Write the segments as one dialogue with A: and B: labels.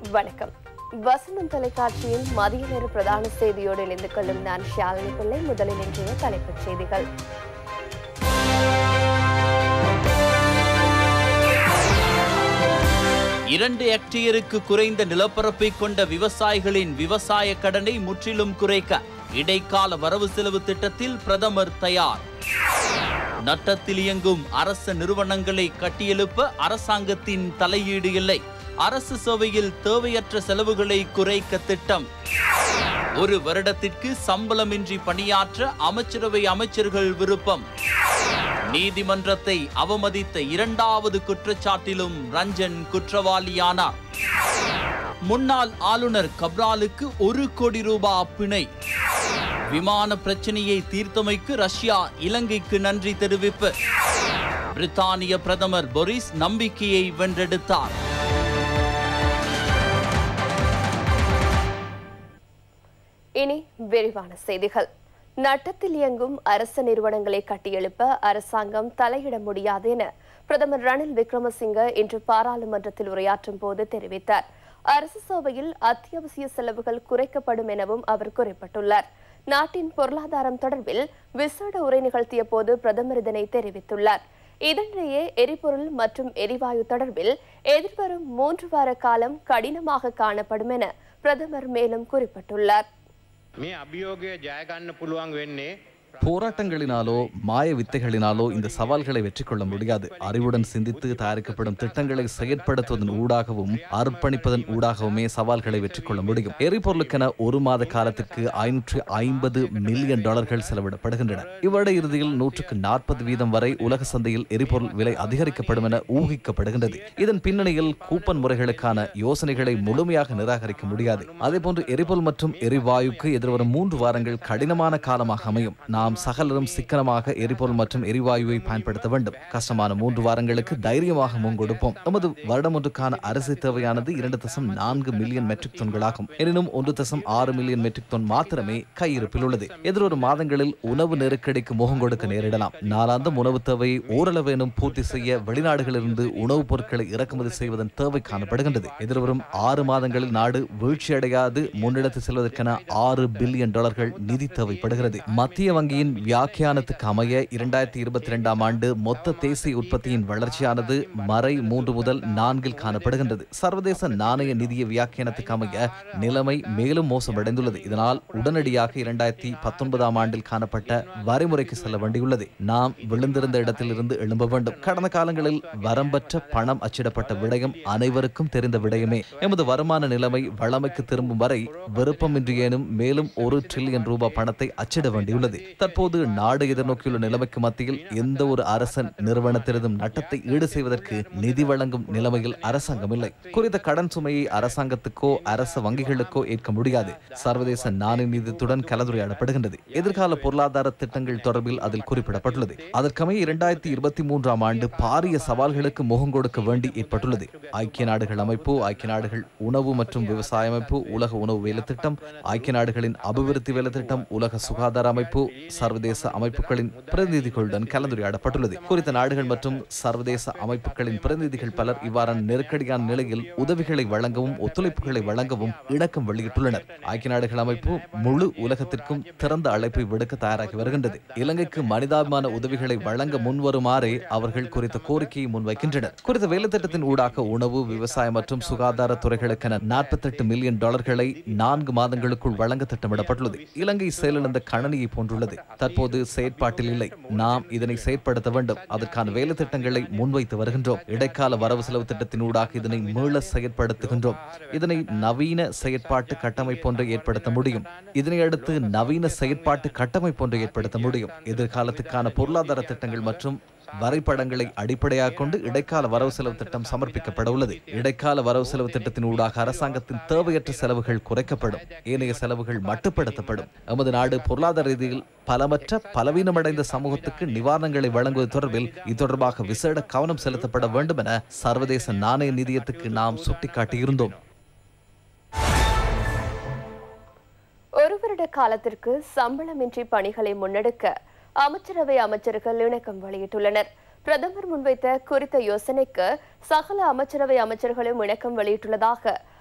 A: வணக்கம் வசந்தம் தொலைக்காட்சியின் மதிய நேர பிரதான செய்தியோடு இணைந்து கொள்ளும் நான் ஷாலினி பிள்ளை முதலில் இன்றைய தலைப்புச் செய்திகள்
B: இரண்டு ஹெக்டேருக்கு குறைந்த நிலப்பரப்பை கொண்ட விவசாயிகளின் விவசாய கடனை முற்றிலும் குறைக்க இடைக்கால வரவு செலவு திட்டத்தில் பிரதமர் தயார் நட்டத்தில் இயங்கும் அரச நிறுவனங்களை கட்டியெழுப்ப அரசாங்கத்தின் தலையீடு இல்லை அரசு சேவையில் தேவையற்ற செலவுகளை குறைக்க திட்டம் ஒரு வருடத்திற்கு சம்பளமின்றி பணியாற்ற அமைச்சரவை அமைச்சர்கள் விருப்பம் நீதிமன்றத்தை அவமதித்த இரண்டாவது குற்றச்சாட்டிலும் ரஞ்சன் குற்றவாளியானார் முன்னாள் ஆளுநர் கப்ராலுக்கு ஒரு கோடி ரூபாய் பிணை விமான பிரச்சனையை தீர்த்தமைக்கு ரஷ்யா இலங்கைக்கு நன்றி தெரிவிப்பு பிரித்தானிய பிரதமர் பொரிஸ் நம்பிக்கையை வென்றெடுத்தார்
A: இனி விரிவான செய்திகள் நட்டத்தில் இயங்கும் அரசு நிறுவனங்களை கட்டியெழுப்ப அரசாங்கம் தலையிட முடியாது என பிரதமர் ரணில் விக்ரமசிங்க இன்று பாராளுமன்றத்தில் உரையாற்றும் போது தெரிவித்தார் அரசு சேவையில் அத்தியாவசிய செலவுகள் குறைக்கப்படும் எனவும் அவர் குறிப்பிட்டுள்ளார் நாட்டின் பொருளாதாரம் தொடர்பில் விசேட உரை நிகழ்த்திய போது பிரதமர் இதனை தெரிவித்துள்ளார் இதனிடையே எரிபொருள் மற்றும் எரிவாயு தொடர்பில் எதிர்வரும் மூன்று வார காலம் கடினமாக காணப்படும் என பிரதமர் மேலும் குறிப்பிட்டுள்ளார்
C: මේ අභියෝගය ජයගන්න පුළුවන් වෙන්නේ
D: போராட்டங்களினாலோ மாய வித்தைகளினாலோ இந்த சவால்களை வெற்றி கொள்ள முடியாது அறிவுடன் சிந்தித்து தயாரிக்கப்படும் திட்டங்களை செயற்படுத்துவதன் ஊடாகவும் அர்ப்பணிப்பதன் ஊடாகவுமே சவால்களை வெற்றி கொள்ள முடியும் எரிபொருளுக்கென ஒரு மாத காலத்திற்கு ஐநூற்று ஐம்பது மில்லியன் டாலர்கள் செலவிடப்படுகின்றன இவ்வருட இறுதியில் நூற்றுக்கு நாற்பது வீதம் வரை உலக சந்தையில் எரிபொருள் விலை அதிகரிக்கப்படும் என ஊகிக்கப்படுகின்றது இதன் பின்னணியில் கூப்பன் முறைகளுக்கான யோசனைகளை முழுமையாக நிராகரிக்க முடியாது அதேபோன்று எரிபொருள் மற்றும் எரிவாயுக்கு எதிர்வரும் மூன்று வாரங்கள் கடினமான காலமாக அமையும் நாம் சகலரும் சிக்கனமாக எரிபொருள் மற்றும் எரிவாயுவை பயன்படுத்த வேண்டும் கஷ்டமான மூன்று வாரங்களுக்கு தைரியமாக முன்கொடுப்போம் நமது வருடம் ஒன்றுக்கான அரிசி தேவையானது இரண்டு தசம் நான்கு மில்லியன் மெட்ரிக் டன்களாகும் எனினும் ஒன்று தசம் ஆறு மில்லியன் மெட்ரிக் டன் மாத்திரமே கையிருப்பில் உள்ளது எதிர்வரும் மாதங்களில் உணவு நெருக்கடிக்கு முகம் கொடுக்க நேரிடலாம் நாளாந்தம் உணவு தேவையை ஓரளவேனும் பூர்த்தி செய்ய வெளிநாடுகளிலிருந்து உணவுப் பொருட்களை இறக்குமதி செய்வதன் தேவை காணப்படுகின்றது எதிர்வரும் ஆறு மாதங்களில் நாடு வீழ்ச்சியடையாது முன்னெடுத்து செல்வதற்கென ஆறு பில்லியன் டாலர்கள் நிதி தேவைப்படுகிறது மத்திய வங்கியின் வியாக்கியானத்துக்கு அமைய இரண்டாயிரத்தி இருபத்தி இரண்டாம் ஆண்டு மொத்த தேசிய உற்பத்தியின் வளர்ச்சியானது மறை மூன்று முதல் நான்கில் காணப்படுகின்றது சர்வதேச நாணய நிதிய வியாக்கியானத்துக்கு அமைய நிலைமை மேலும் மோசமடைந்துள்ளது இதனால் உடனடியாக இரண்டாயிரத்தி பத்தொன்பதாம் ஆண்டில் காணப்பட்ட வரைமுறைக்கு செல்ல வேண்டியுள்ளது நாம் விழுந்திருந்த இடத்திலிருந்து எழும்ப வேண்டும் கடந்த காலங்களில் வரம்பற்ற பணம் அச்சிடப்பட்ட விடயம் அனைவருக்கும் தெரிந்த விடயமே எமது வருமான நிலைமை வளமைக்கு திரும்பும் வரை விருப்பமின்றியேனும் மேலும் ஒரு டிரில்லியன் ரூபாய் பணத்தை அச்சிட வேண்டியுள்ளது தற்போது நாடு எதிர்நோக்கியுள்ள நிலைமைக்கு மத்தியில் எந்த ஒரு அரசன் நிறுவனத்தினதும் நட்டத்தை ஈடு செய்வதற்கு நிதி வழங்கும் நிலைமையில் அரசாங்கம் இல்லை குறித்த கடன் சுமையை அரசாங்கத்துக்கோ அரச வங்கிகளுக்கோ ஏற்க முடியாது சர்வதேச நாணய நிதியத்துடன் கலந்துரையாடப்படுகின்றது எதிர்கால பொருளாதார திட்டங்கள் தொடர்பில் அதில் குறிப்பிடப்பட்டுள்ளது அதற்கமைய இரண்டாயிரத்தி இருபத்தி மூன்றாம் ஆண்டு பாரிய சவால்களுக்கு முகம் கொடுக்க வேண்டி ஏற்பட்டுள்ளது ஐக்கிய நாடுகள் அமைப்பு ஐக்கிய நாடுகள் உணவு மற்றும் விவசாய அமைப்பு உலக உணவு வேலை திட்டம் ஐக்கிய நாடுகளின் அபிவிருத்தி வேலை திட்டம் உலக சுகாதார அமைப்பு சர்வதேச அமைப்புகளின் பிரதிநிதிகளுடன் கலந்துரையாடப்பட்டுள்ளது குறித்த நாடுகள் மற்றும் சர்வதேச அமைப்புகளின் பிரதிநிதிகள் பலர் இவ்வாறான நெருக்கடியான நிலையில் உதவிகளை வழங்கவும் ஒத்துழைப்புகளை வழங்கவும் இணக்கம் வெளியிட்டுள்ளனர் ஐக்கிய நாடுகள் அமைப்பு முழு உலகத்திற்கும் திறந்த அழைப்பை விடுக்க தயாராகி வருகின்றது இலங்கைக்கு மனிதாபிமான உதவிகளை வழங்க முன்வருமாறே அவர்கள் குறித்த கோரிக்கையை முன்வைக்கின்றனர் குறித்த வேலை திட்டத்தின் ஊடாக உணவு விவசாயம் மற்றும் சுகாதார துறைகளுக்கென நாற்பத்தெட்டு மில்லியன் டாலர்களை நான்கு மாதங்களுக்குள் வழங்க திட்டமிடப்பட்டுள்ளது இலங்கை செயலிழந்த கணனியை போன்றுள்ளது தற்போது செயற்பாட்டில் இல்லை நாம் இதனை செயற்படுத்த வேண்டும் அதற்கான வேலை திட்டங்களை முன்வைத்து வருகின்றோம் இடைக்கால வரவு செலவு திட்டத்தின் ஊடாக இதனை மீள செயற்படுத்துகின்றோம் இதனை நவீன செயற்பாட்டு கட்டமைப்பொன்றை ஏற்படுத்த முடியும் இதனை அடுத்து நவீன செயற்பாட்டு கட்டமைப்பொன்றை ஏற்படுத்த முடியும் எதிர்காலத்துக்கான பொருளாதார திட்டங்கள் மற்றும் வரைபடங்களை அடிப்படையாக கொண்டு இடைக்கால வரவு செலவு திட்டம் சமர்ப்பிக்கப்பட உள்ளது இடைக்கால வரவு செலவு திட்டத்தின் ஊடாக அரசாங்கத்தின் தேவையற்ற செலவுகள் குறைக்கப்படும் ஏனைய செலவுகள் மட்டுப்படுத்தப்படும் எமது நாடு பொருளாதார ரீதியில் பலமற்ற பலவீனமடைந்த சமூகத்துக்கு நிவாரணங்களை வழங்குவது தொடர்பில் இது தொடர்பாக விசேட கவனம் செலுத்தப்பட வேண்டும் என சர்வதேச நாணய நிதியத்துக்கு நாம் சுட்டிக்காட்டியிருந்தோம்
A: ஒரு வருட காலத்திற்கு சம்பளமின்றி பணிகளை முன்னெடுக்க அமைச்சரவை அமைச்சர்கள் இணக்கம் வெளியிட்டுள்ளனர் பிரதமர் முன்வைத்த குறித்த யோசனைக்கு சகல அமைச்சரவை அமைச்சர்களும் இணக்கம் வெளியிட்டுள்ளதாக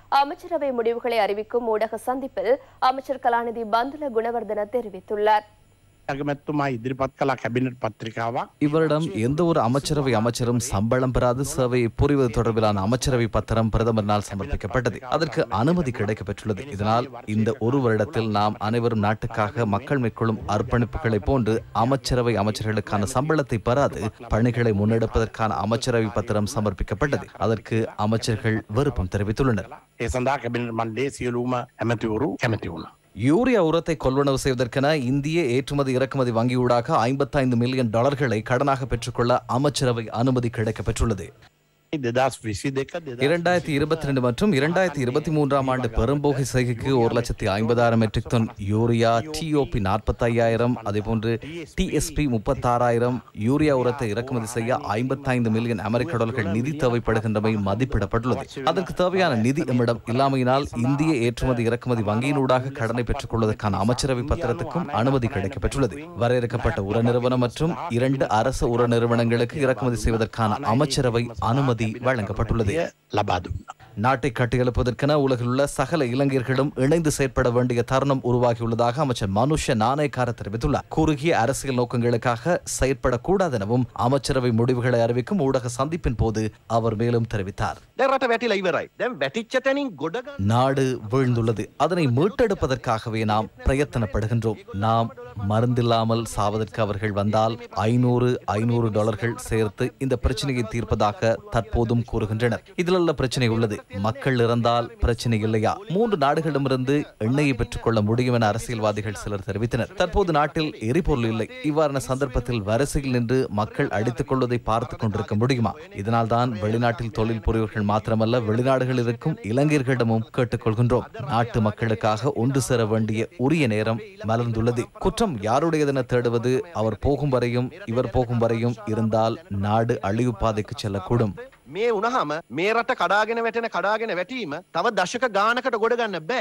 A: அமைச்சரவை முடிவுகளை அறிவிக்கும் ஊடக சந்திப்பில் அமைச்சர் கலாநிதி பந்துல குணவர்தன தெரிவித்துள்ளார்
E: අගමැත්තුමා ඉදිරිපත් කලා කැබිනට පත්‍රිකාවක්
D: இவரிடம் எந்த ஒரு அமைச்சரவை அமைச்சரும் சம்பளம் பெறாது சேவையை புரிவது தொடர்பிலான அமைச்சரவை பத்திரம் பிரதமரினால் சமர்ப்பிக்கப்பட்டது அதற்கு அனுமதி கிடைக்கப்பெற்றுள்ளது இதனால் இந்த ஒரு வருடத்தில் நாம் அனைவரும் நாட்டுக்காக மக்கள் மேற்கொள்ளும் அர்ப்பணிப்புகளை போன்று அமைச்சரவை அமைச்சர்களுக்கான சம்பளத்தை பெறாது பணிகளை முன்னெடுப்பதற்கான அமைச்சரவை பத்திரம் சமர்ப்பிக்கப்பட்டது அதற்கு அமைச்சர்கள் விருப்பம் தெரிவித்துள்ளனர்
E: ඒ සඳහා කැබිනට මණ්ඩේ සියලූම ඇමතිවරු කැමති වුණ.
D: யூரியா உரத்தை கொள்வனவு செய்வதற்கென இந்திய ஏற்றுமதி இறக்குமதி வங்கியூடாக ஐம்பத்தைந்து மில்லியன் டாலர்களை கடனாக பெற்றுக்கொள்ள அமைச்சரவை அனுமதி கிடைக்கப்பெற்றுள்ளது
E: දෙදස් විසි දෙක
D: இரண்டாயிரத்தி இருபத்தி ரெண்டு மற்றும் இரண்டாயிரத்தி இருபத்தி மூன்றாம் ஆண்டு பெரும்போகை செய்கைக்கு ஒரு லட்சத்தி ஐம்பதாயிரம் மெட்ரிக் டன் யூரியா டிஓபி நாற்பத்தையாயிரம் அதேபோன்று டிஎஸ்பி முப்பத்தாறாயிரம் யூரியா உரத்தை இறக்குமதி செய்ய ஐம்பத்தைந்து மில்லியன் அமெரிக்க டாலர்கள் நிதி தேவைப்படுகின்றமை மதிப்பிடப்பட்டுள்ளது அதற்கு தேவையான நிதி எம்மிடம் இல்லாமையினால் இந்திய ஏற்றுமதி இறக்குமதி வங்கியினூடாக கடனை பெற்றுக் கொள்வதற்கான அமைச்சரவை பத்திரத்துக்கும் அனுமதி கிடைக்கப்பெற்றுள்ளது வரையறுக்கப்பட்ட உர நிறுவனம் மற்றும் இரண்டு அரசு உர நிறுவனங்களுக்கு இறக்குமதி செய்வதற்கான அமைச்சரவை அனுமதி வழங்கப்பட்டுள்ளது
E: ලබා දුන්න.
D: நாட்டை கட்டியெழுப்பதற்கென உலகில் உள்ள சகல இளைஞர்களும் இணைந்து செயற்பட வேண்டிய தருணம் உருவாகியுள்ளதாக அமைச்சர் மனுஷ நாணயக்கார தெரிவித்துள்ளார் குறுகிய அரசியல் நோக்கங்களுக்காக செயற்படக்கூடாது எனவும் அமைச்சரவை முடிவுகளை அறிவிக்கும் ஊடக சந்திப்பின் போது அவர் மேலும் தெரிவித்தார்
F: දැන් රට වැටිලා ඉවරයි. දැන් වැටිච්ච තැනින් ගොඩ ගන්න
D: நாடு வீழ்ந்துள்ளது அதனை மீட்டெடுப்பதற்காகவே நாம் பிரயத்தனப்படுகின்றோம் நாம் மருந்தில்லாமல் சாவதற்கு அவர்கள் வந்தால் ஐநூறு ஐநூறு டாலர்கள் சேர்த்து இந்த பிரச்சனையை தீர்ப்பதாக தற்போதும் கூறுகின்றனர் இதில் உள்ள பிரச்சனை உள்ளது மக்கள் இறந்தால் பிரச்சனை இல்லையா மூன்று நாடுகளிடமிருந்து எண்ணெயை பெற்றுக்கொள்ள முடியும் என அரசியல்வாதிகள் சிலர் தெரிவித்தனர் தற்போது நாட்டில் எரிபொருள் இல்லை இவ்வாறான சந்தர்ப்பத்தில் வரிசையில் நின்று மக்கள் அடித்துக் கொள்வதை பார்த்துக் கொண்டிருக்க முடியுமா இதனால் தான் வெளிநாட்டில் தொழில் புரிவர்கள் மாத்திரமல்ல வெளிநாடுகளில் இருக்கும் இளைஞர்களிடமும் கேட்டுக்கொள்கின்றோம் நாட்டு மக்களுக்காக ஒன்று சேர வேண்டிய உரிய நேரம் மலர்ந்துள்ளது குற்றம் யாருடையதென தேடுவது அவர் போகும் வரையும் இவர் போகும் வரையும் இருந்தால் நாடு அழிவு பாதைக்கு செல்லக்கூடும்
F: මේ වුණහම මේ රට කඩාගෙන වැටෙන කඩාගෙන වැටීම තව දශක ගානකට ගොඩ ගන්න බෑ.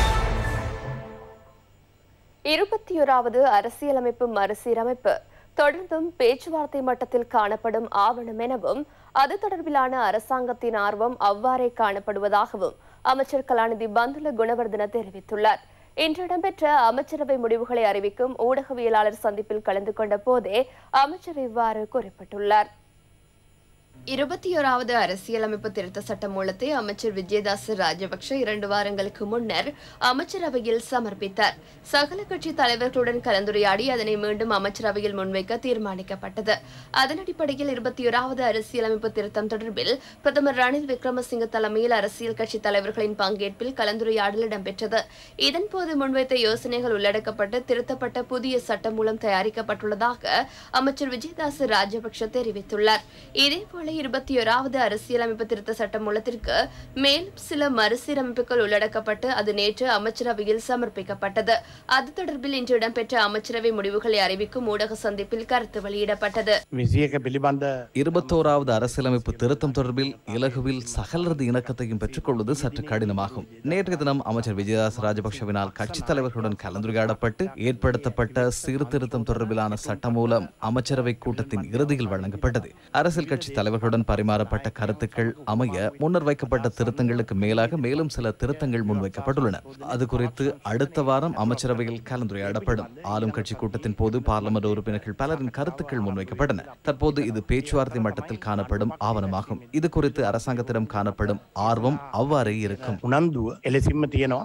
A: இருபத்தி ஓராவது அரசியலமைப்பு மறுசீரமைப்பு தொடர்ந்தும் பேச்சுவார்த்தை மட்டத்தில் காணப்படும் ஆவணம் எனவும் அது தொடர்பிலான அரசாங்கத்தின் ஆர்வம் அவ்வாறே காணப்படுவதாகவும் அமைச்சர் கலாநிதி பந்துல குணவர்தன தெரிவித்துள்ளார் இன்று இடம்பெற்ற அமைச்சரவை முடிவுகளை அறிவிக்கும் ஊடகவியலாளர் சந்திப்பில் கலந்து கொண்ட போதே அமைச்சர் இவ்வாறு குறிப்பிட்டுள்ளார் இருபத்தி ஓராவது அரசியலமைப்பு திருத்த சட்ட மூலத்தை அமைச்சர் விஜயதாச ராஜபக்ஷ இரண்டு வாரங்களுக்கு முன்னர் அமைச்சரவையில் சமர்ப்பித்தார் சகல கட்சி தலைவர்களுடன் கலந்துரையாடி அதனை மீண்டும் அமைச்சரவையில் முன்வைக்க தீர்மானிக்கப்பட்டது அதன் அடிப்படையில் இருபத்தி ஓராவது அரசியலமைப்பு திருத்தம் தொடர்பில் பிரதமர் ரணில் விக்ரமசிங்க தலைமையில் அரசியல் கட்சி தலைவர்களின் பங்கேற்பில் கலந்துரையாடல் இடம்பெற்றது இதன்போது முன்வைத்த யோசனைகள் உள்ளடக்கப்பட்டு திருத்தப்பட்ட புதிய சட்டம் மூலம் தயாரிக்கப்பட்டுள்ளதாக அமைச்சர் விஜயதாச ராஜபக்ஷ தெரிவித்துள்ளார் இதேபோல இருபத்தி ஓராவது அரசியலமைப்பு திருத்த சட்ட மூலத்திற்கு மேலும் சில மறுசீரமைப்புகள் உள்ளடக்கப்பட்டு அது நேற்று அமைச்சரவையில் சமர்ப்பிக்கப்பட்டது அது தொடர்பில் இன்று இடம்பெற்ற அமைச்சரவை முடிவுகளை அறிவிக்கும் ஊடக சந்திப்பில் கருத்து வெளியிடப்பட்டது
E: විසියක පිළිබඳ
D: இருபத்தோராவது அரசியலமைப்பு திருத்தம் தொடர்பில் இலகுவில் சகலரது இணக்கத்தையும் பெற்றுக்கொள்வது சற்று கடினமாகும் நேற்றைய தினம் அமைச்சர் விஜயதாஸ் ராஜபக்ஷவினால் கட்சித் தலைவர்களுடன் கலந்துரையாடப்பட்டு ஏற்படுத்தப்பட்ட சீர்திருத்தம் தொடர்பிலான சட்டம் மூலம் அமைச்சரவை கூட்டத்தின் இறுதியில் வழங்கப்பட்டது அரசியல் கட்சி தலைவர்களுடன் பரிமாறப்பட்ட கருத்துக்கள் அமைய முன்னர் வைக்கப்பட்ட திருத்தங்களுக்கு மேலாக மேலும் சில திருத்தங்கள் முன்வைக்கப்பட்டுள்ளன அது குறித்து அடுத்த வாரம் அமைச்சரவையில் கலந்துரையாடப்படும் ஆளும் கட்சி கூட்டத்தின் போது பார்லமெண்ட் உறுப்பினர்கள் பலரின் கருத்துக்கள் முன்வைக்கப்பட்டன தற்போது இது பேச்சுவார்த்தை மட்டத்தில் காணப்படும் ஆவணமாகும் இது குறித்து அரசாங்கத்திடம் காணப்படும் ஆர்வம் அவ்வாறே இருக்கும்
E: උනන්දුව එලෙසින්ම තියෙනවා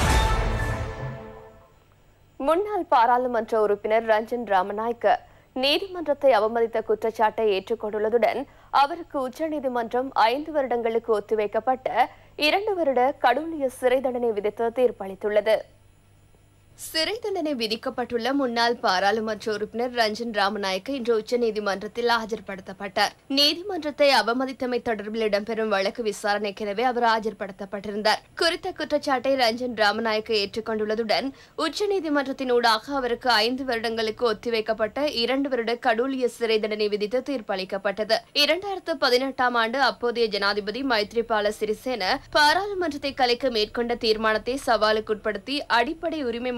A: முன்னாள் பாராளுமன்ற உறுப்பினர் ரஞ்சன் ராமநாயக்க நீதிமன்றத்தை அவமதித்த குற்றச்சாட்டை ஏற்றுக்கொண்டுள்ளதுடன் அவருக்கு உச்சநீதிமன்றம் ஐந்து வருடங்களுக்கு ஒத்திவைக்கப்பட்ட இரண்டு வருட கடூழிய சிறை தண்டனை விதித்து தீர்ப்பளித்துள்ளது சிறை தண்டனை விதிக்கப்பட்டுள்ள முன்னாள் பாராளுமன்ற உறுப்பினர் ரஞ்சன் ராமநாயக்க இன்று உச்சநீதிமன்றத்தில் ஆஜர்படுத்தப்பட்டார் நீதிமன்றத்தை அவமதித்தமை தொடர்பில் இடம்பெறும் வழக்கு விசாரணைக்கெனவே அவர் ஆஜர்படுத்தப்பட்டிருந்தார் குறித்த குற்றச்சாட்டை ரஞ்சன் ராமநாயக்க ஏற்றுக்கொண்டுள்ளதுடன் உச்சநீதிமன்றத்தினூடாக அவருக்கு ஐந்து வருடங்களுக்கு ஒத்திவைக்கப்பட்ட இரண்டு வருட கடூழிய சிறை தண்டனை விதித்து தீர்ப்பளிக்கப்பட்டது இரண்டாயிரத்து பதினெட்டாம் ஆண்டு அப்போதைய ஜனாதிபதி மைத்ரிபால சிறிசேன பாராளுமன்றத்தை கலைக்க மேற்கொண்ட தீர்மானத்தை சவாலுக்குட்படுத்தி அடிப்படை உரிமை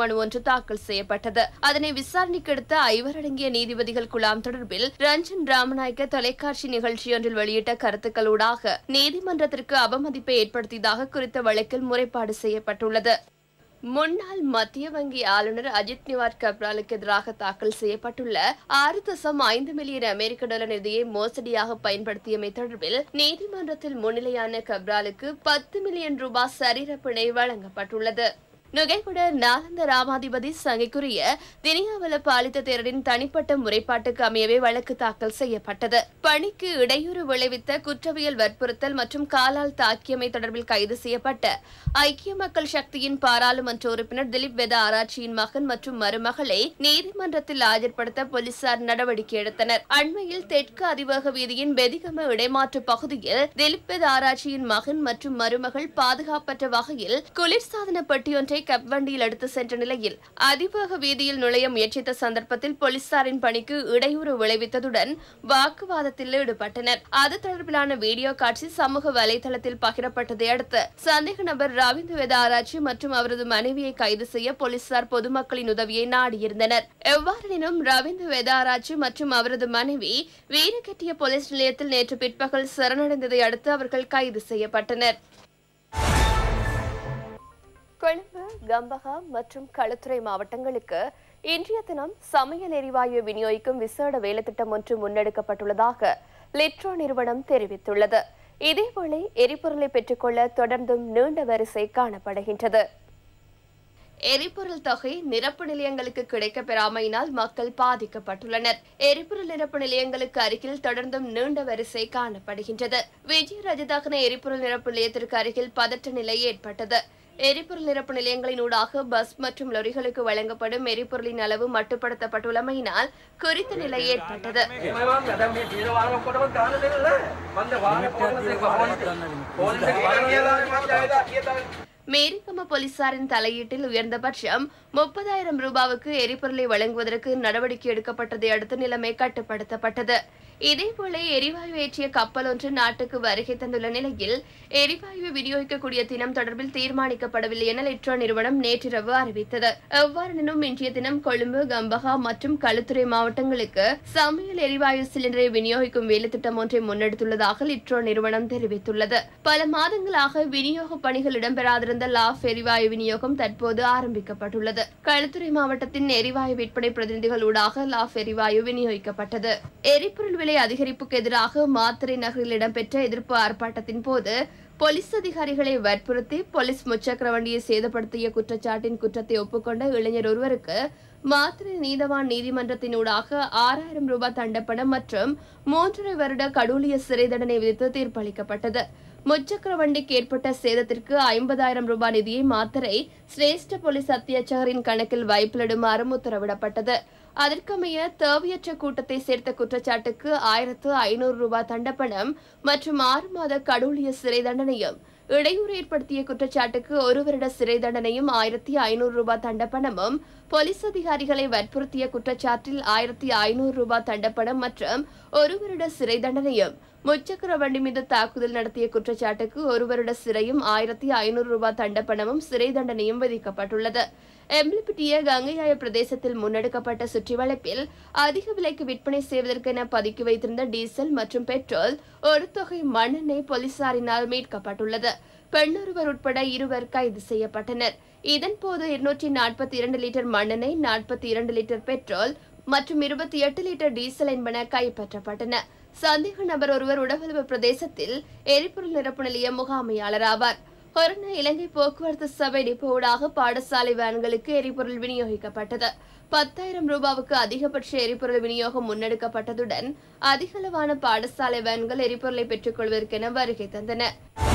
A: மனு ஒன்று தாக்கல் செய்யப்பட்டது அதனை விசாரணைக்கு எடுத்த ஐவர் அடங்கிய நீதிபதிகள் குழாம் தொடர்பில் ரஞ்சன் ராமநாயக்க தொலைக்காட்சி நிகழ்ச்சியொன்றில் வெளியிட்ட கருத்துக்களூடாக நீதிமன்றத்திற்கு அவமதிப்பை ஏற்படுத்தியதாக குறித்த வழக்கில் முறைப்பாடு செய்யப்பட்டுள்ளது முன்னாள் மத்திய வங்கி ஆளுநர் அஜித் நிவார் கப்ராலுக்கு எதிராக தாக்கல் செய்யப்பட்டுள்ள ஆறு தசம் ஐந்து மில்லியன் அமெரிக்க டாலர் நிதியை மோசடியாக பயன்படுத்தியமை தொடர்பில் நீதிமன்றத்தில் முன்னிலையான கப்ராலுக்கு பத்து மில்லியன் ரூபாய் சரீர பிணை வழங்கப்பட்டுள்ளது நுகைகுட நாலந்த ராமாதிபதி சங்கைக்குரிய தினியாவல பாலித்த தேரரின் தனிப்பட்ட முறைப்பாட்டுக்கு அமையவே வழக்கு தாக்கல் செய்யப்பட்டது பணிக்கு இடையூறு விளைவித்த குற்றவியல் வற்புறுத்தல் மற்றும் காலால் தாக்கியமை தொடர்பில் கைது செய்யப்பட்ட ஐக்கிய மக்கள் சக்தியின் பாராளுமன்ற உறுப்பினர் திலீப் வெத ஆராய்ச்சியின் மகன் மற்றும் மருமகளை நீதிமன்றத்தில் ஆஜர்படுத்த போலீசார் நடவடிக்கை எடுத்தனர் அண்மையில் தெற்கு அதிவேக வீதியின் பெதிகம இடைமாற்று பகுதியில் திலீப் வெத ஆராய்ச்சியின் மகன் மற்றும் மருமகள் பாதுகாப்பற்ற வகையில் குளிர்சாதன பெட்டியொன்றை கப் வண்டியில் எடுத்து சென்ற நிலையில் அதிவேக வீதியில் நுழைய முயற்சித்த சந்தர்ப்பத்தில் போலீசாரின் பணிக்கு இடையூறு விளைவித்ததுடன் வாக்குவாதத்தில் ஈடுபட்டனர் அது தொடர்பிலான வீடியோ காட்சி சமூக வலைதளத்தில் பகிரப்பட்டதை அடுத்து சந்தேக நபர் ரவீந்திர வேத ஆராய்ச்சி மற்றும் அவரது மனைவியை கைது செய்ய போலீசார் பொதுமக்களின் உதவியை நாடியிருந்தனர் எவ்வாறெனினும் ரவீந்திர வேத ஆராய்ச்சி மற்றும் அவரது மனைவி வீரகெட்டிய போலீஸ் நிலையத்தில் நேற்று பிற்பகல் சரணடைந்ததை அடுத்து அவர்கள் கைது செய்யப்பட்டனர் கொழும்பு கம்பகா மற்றும் களுத்துறை மாவட்டங்களுக்கு இன்றைய தினம் சமையல் எரிவாயு விநியோகிக்கும் விசேட வேலைத்திட்டம் ஒன்று முன்னெடுக்கப்பட்டுள்ளதாக லிட்ரோ நிறுவனம் தெரிவித்துள்ளது இதேவேளை எரிபொருளை பெற்றுக்கொள்ள தொடர்ந்தும் நீண்ட வரிசை காணப்படுகின்றது எரிபொருள் தொகை நிரப்பு நிலையங்களுக்கு கிடைக்கப் பெறாமையினால் மக்கள் பாதிக்கப்பட்டுள்ளனர் எரிபொருள் நிரப்பு நிலையங்களுக்கு அருகில் தொடர்ந்தும் நீண்ட வரிசை காணப்படுகின்றது விஜய ரஜதகன எரிபொருள் நிரப்பு நிலையத்திற்கு அருகில் பதற்ற நிலை ஏற்பட்டது எரிபொருள் நிரப்பு நிலையங்களின் ஊடாக பஸ் மற்றும் லொரிகளுக்கு வழங்கப்படும் எரிபொருளின் அளவு மட்டுப்படுத்தப்பட்டுள்ளமையினால் குறித்த நிலை ஏற்பட்டது மேரிகம போலீசாரின் தலையீட்டில் உயர்ந்தபட்சம் முப்பதாயிரம் ரூபாவுக்கு எரிபொருளை வழங்குவதற்கு நடவடிக்கை எடுக்கப்பட்டதை அடுத்து நிலைமை கட்டுப்படுத்தப்பட்டது இதேபோல எரிவாயு ஏற்றிய கப்பல் ஒன்று நாட்டுக்கு வருகை தந்துள்ள நிலையில் எரிவாயு விநியோகிக்கக்கூடிய தினம் தொடர்பில் தீர்மானிக்கப்படவில்லை என லிட்ரோ நிறுவனம் நேற்றிரவு அறிவித்தது எவ்வாறெனினும் இன்றைய தினம் கொழும்பு கம்பகா மற்றும் களுத்துறை மாவட்டங்களுக்கு சமையல் எரிவாயு சிலிண்டரை விநியோகிக்கும் வேலைத்திட்டம் ஒன்றை முன்னெடுத்துள்ளதாக லிட்ரோ நிறுவனம் தெரிவித்துள்ளது பல மாதங்களாக விநியோக பணிகள் இடம்பெறாதிருந்த லாஃப் எரிவாயு விநியோகம் தற்போது ஆரம்பிக்கப்பட்டுள்ளது களுத்துறை மாவட்டத்தின் எரிவாயு விற்பனை பிரதிநிதிகளூடாக லாஃப் எரிவாயு விநியோகிக்கப்பட்டது எரிபொருள் விலை அதிகரிப்புக்கு எதிராக மாத்தறை நகரில் இடம்பெற்ற எதிர்ப்பு ஆர்ப்பாட்டத்தின் போது போலீஸ் அதிகாரிகளை வற்புறுத்தி போலீஸ் முச்சக்கர வண்டியை சேதப்படுத்திய குற்றச்சாட்டின் குற்றத்தை ஒப்புக்கொண்ட இளைஞர் ஒருவருக்கு மாத்திரை நீதவான் நீதிமன்றத்தினூடாக ஆறாயிரம் ரூபாய் தண்டப்பணம் மற்றும் மூன்றரை வருட கடூழிய சிறை தண்டனை விதித்து தீர்ப்பளிக்கப்பட்டது முச்சக்கர வண்டிக்கு ஏற்பட்ட சேதத்திற்கு ஐம்பதாயிரம் ரூபாய் நிதியை மாத்திரை சிரேஷ்ட போலீஸ் அத்தியட்சகரின் கணக்கில் வைப்பிலிடுமாறும் உத்தரவிடப்பட்டது அதற்கமைய தேவையற்ற கூட்டத்தை சேர்த்த குற்றச்சாட்டுக்கு ஆயிரத்து ஐநூறு ரூபாய் தண்டப்பணம் மற்றும் ஆறு மாத கடூழிய சிறை தண்டனையும் இடையூறு ஏற்படுத்திய குற்றச்சாட்டுக்கு ஒரு வருட சிறை தண்டனையும் ஆயிரத்தி ஐநூறு ரூபாய் தண்டப்பணமும் போலீஸ் அதிகாரிகளை வற்புறுத்திய குற்றச்சாட்டில் ஆயிரத்தி ஐநூறு ரூபாய் தண்டப்பணம் மற்றும் ஒரு வருட சிறை தண்டனையும் முச்சக்கர வண்டி மீது தாக்குதல் நடத்திய குற்றச்சாட்டுக்கு ஒரு வருட சிறையும் ஆயிரத்தி ஐநூறு ரூபாய் தண்டப்பணமும் சிறை தண்டனையும் விதிக்கப்பட்டுள்ளது எம்பிலிப்பிட்டிய கங்கையாய பிரதேசத்தில் முன்னெடுக்கப்பட்ட சுற்றி வளைப்பில் அதிக விலைக்கு விற்பனை செய்வதற்கென பதுக்கி வைத்திருந்த டீசல் மற்றும் பெட்ரோல் ஒரு தொகை மண்ணெண்ணெய் போலீசாரினால் மீட்கப்பட்டுள்ளது பெண்ணொருவர் உட்பட இருவர் கைது செய்யப்பட்டனர் இதன்போது இருநூற்றி நாற்பத்தி இரண்டு லிட்டர் மண்ணெண்ணெய் நாற்பத்தி இரண்டு லிட்டர் பெட்ரோல் மற்றும் இருபத்தி எட்டு லிட்டர் டீசல் என்பன கைப்பற்றப்பட்டன சந்தேக நபர் ஒருவர் உடவளவு பிரதேசத்தில் எரிபொருள் நிரப்பு நிலைய முகாமையாளர் ஆவார் ஹொரண இலங்கை போக்குவரத்து சபை டிப்போடாக பாடசாலை வேன்களுக்கு எரிபொருள் விநியோகிக்கப்பட்டது பத்தாயிரம் ரூபாவுக்கு அதிகபட்ச எரிபொருள் விநியோகம் முன்னெடுக்கப்பட்டதுடன் அதிகளவான பாடசாலை வேன்கள் எரிபொருளை பெற்றுக்கொள்வதற்கென வருகை தந்தன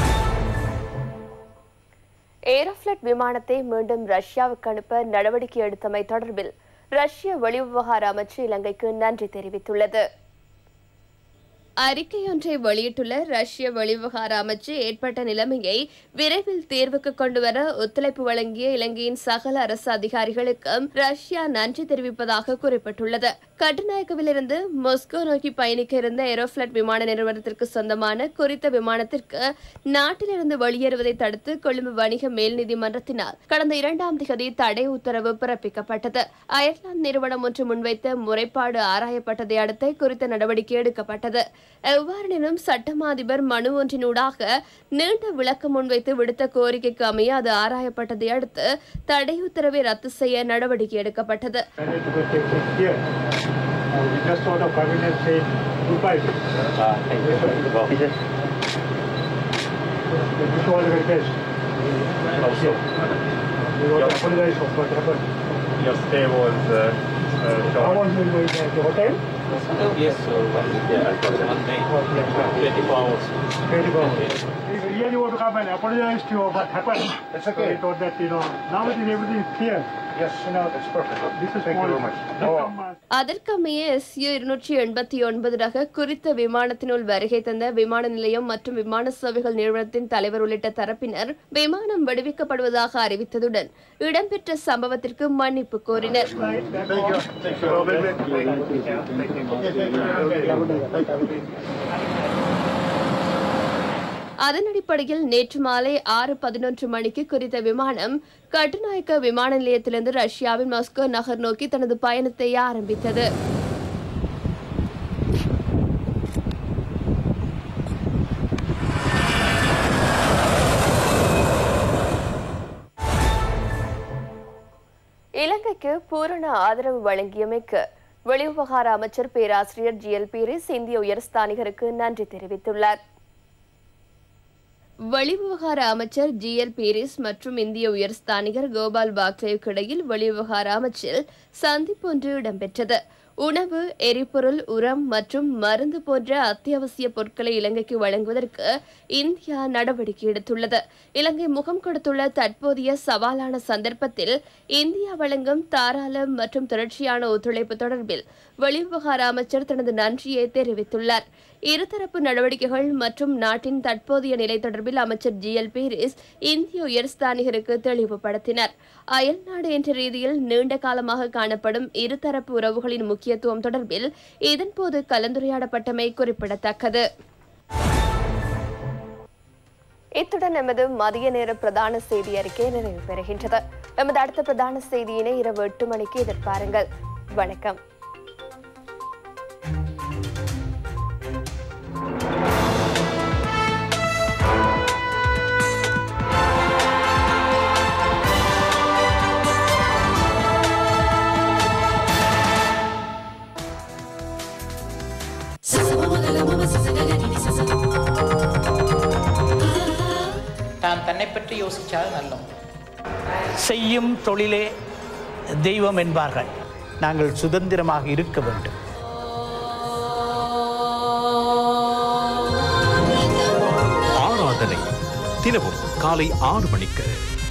A: ஏரோஃப்ளட் விமானத்தை மீண்டும் ரஷ்யாவுக்கு அனுப்ப நடவடிக்கை எடுத்தமை தொடர்பில் ரஷ்ய வெளிவிவகார அமைச்சு இலங்கைக்கு நன்றி தெரிவித்துள்ளது அறிக்கையொன்றை வெளியிட்டுள்ள ரஷ்ய வெளிவிவகார அமைச்சு ஏற்பட்ட நிலைமையை விரைவில் தீர்வுக்கு கொண்டுவர ஒத்துழைப்பு வழங்கிய இலங்கையின் சகல அரசு அதிகாரிகளுக்கும் ரஷ்யா நன்றி தெரிவிப்பதாக குறிப்பிட்டுள்ளது கட்டுநாயக்கவிலிருந்து மொஸ்கோ நோக்கி பயணிக்க இருந்த ஏரோஃபிளட் விமான நிறுவனத்திற்கு சொந்தமான குறித்த விமானத்திற்கு நாட்டிலிருந்து வெளியேறுவதை தடுத்து கொழும்பு வணிக மேல் நீதிமன்றத்தினால் கடந்த இரண்டாம் தேதி தடை உத்தரவு பிறப்பிக்கப்பட்டது அயர்லாந்து நிறுவனம் ஒன்று முன்வைத்த முறைப்பாடு ஆராயப்பட்டதை அடுத்து குறித்த நடவடிக்கை எடுக்கப்பட்டது எவ்வாறெனினும் சட்டமா அதிபர் மனு ஒன்றினூடாக நீண்ட விளக்கம் முன்வைத்து விடுத்த கோரிக்கைக்கு அமைய அது ஆராயப்பட்டதை அடுத்து தடை உத்தரவை ரத்து செய்ய நடவடிக்கை எடுக்கப்பட்டது
G: Ready to go take it here. Uh, we just saw the cabinet say goodbye. Uh, thank you. Well, wish you all the very best. Also, we want to apologize for what happened.
H: Your stay was uh, uh,
G: How
H: short.
G: long will you be at the hotel?
H: Yes, so one, yeah, one day,
G: Or like that?
H: 24 hours.
G: 24 hours. We really want to come and apologize to you for what happened. It's okay. we thought that, you know, now it is everything clear. Yes, you know, that's perfect. This is
H: Thank you
G: all-
H: very much.
G: Welcome, uh,
A: அதற்கமைய S U இருநூற்றி எண்பத்தி ஒன்பது ரக குறித்த விமானத்தினுள் வருகை தந்த விமான நிலையம் மற்றும் விமான சேவைகள் நிறுவனத்தின் தலைவர் உள்ளிட்ட தரப்பினர் விமானம் விடுவிக்கப்படுவதாக அறிவித்ததுடன் இடம்பெற்ற சம்பவத்திற்கு மன்னிப்பு கோரினர் அதன் அடிப்படையில் நேற்று மாலை ஆறு பதினொன்று மணிக்கு குறித்த விமானம் கட்டுநாயக்க விமான நிலையத்திலிருந்து ரஷ்யாவின் மாஸ்கோ நகர் நோக்கி தனது பயணத்தை ஆரம்பித்தது இலங்கைக்கு பூரண ஆதரவு வழங்கியமைக்கு வெளிவிவகார அமைச்சர் பேராசிரியர் ஜி எல் பீரிஸ் இந்திய உயர்ஸ்தானிகருக்கு நன்றி தெரிவித்துள்ளார் வெளிவிவகார அமைச்சர் ஜி எல் பீரிஸ் மற்றும் இந்திய உயர்ஸ்தானிகர் கோபால் பாக்லேவுக்கு இடையில் வெளிவிவகார அமைச்சில் சந்திப்பு ஒன்று இடம்பெற்றது உணவு எரிபொருள் உரம் மற்றும் மருந்து போன்ற அத்தியாவசிய பொருட்களை இலங்கைக்கு வழங்குவதற்கு இந்தியா நடவடிக்கை எடுத்துள்ளது இலங்கை முகம் கொடுத்துள்ள தற்போதைய சவாலான சந்தர்ப்பத்தில் இந்தியா வழங்கும் தாராள மற்றும் தொடர்ச்சியான ஒத்துழைப்பு தொடர்பில் வெளிவிவகார அமைச்சர் தனது நன்றியை தெரிவித்துள்ளார் இருதரப்பு நடவடிக்கைகள் மற்றும் நாட்டின் தற்போதைய நிலை தொடர்பில் அமைச்சர் ஜி எல் பீரிஸ் இந்திய உயர்ஸ்தானிகருக்கு தெளிவுபடுத்தினார் அயல்நாடு என்ற ரீதியில் நீண்ட காலமாக காணப்படும் இருதரப்பு உறவுகளின் முக்கியத்துவம் தொடர்பில் இதன்போது கலந்துரையாடப்பட்டமை குறிப்பிடத்தக்கது இத்துடன் எமது மதிய நேர பிரதான செய்தி அறிக்கை நிறைவு பெறுகின்றது எமது அடுத்த பிரதான செய்தியினை இரவு எட்டு மணிக்கு எதிர்பாருங்கள் வணக்கம்
I: தான் தன்னை பற்றி யோசித்தால் நல்லோம் செய்யும் தொழிலே தெய்வம் என்பார்கள் நாங்கள் சுதந்திரமாக இருக்க வேண்டும்
J: ஆராதனை தினமும் காலை ஆறு மணிக்கு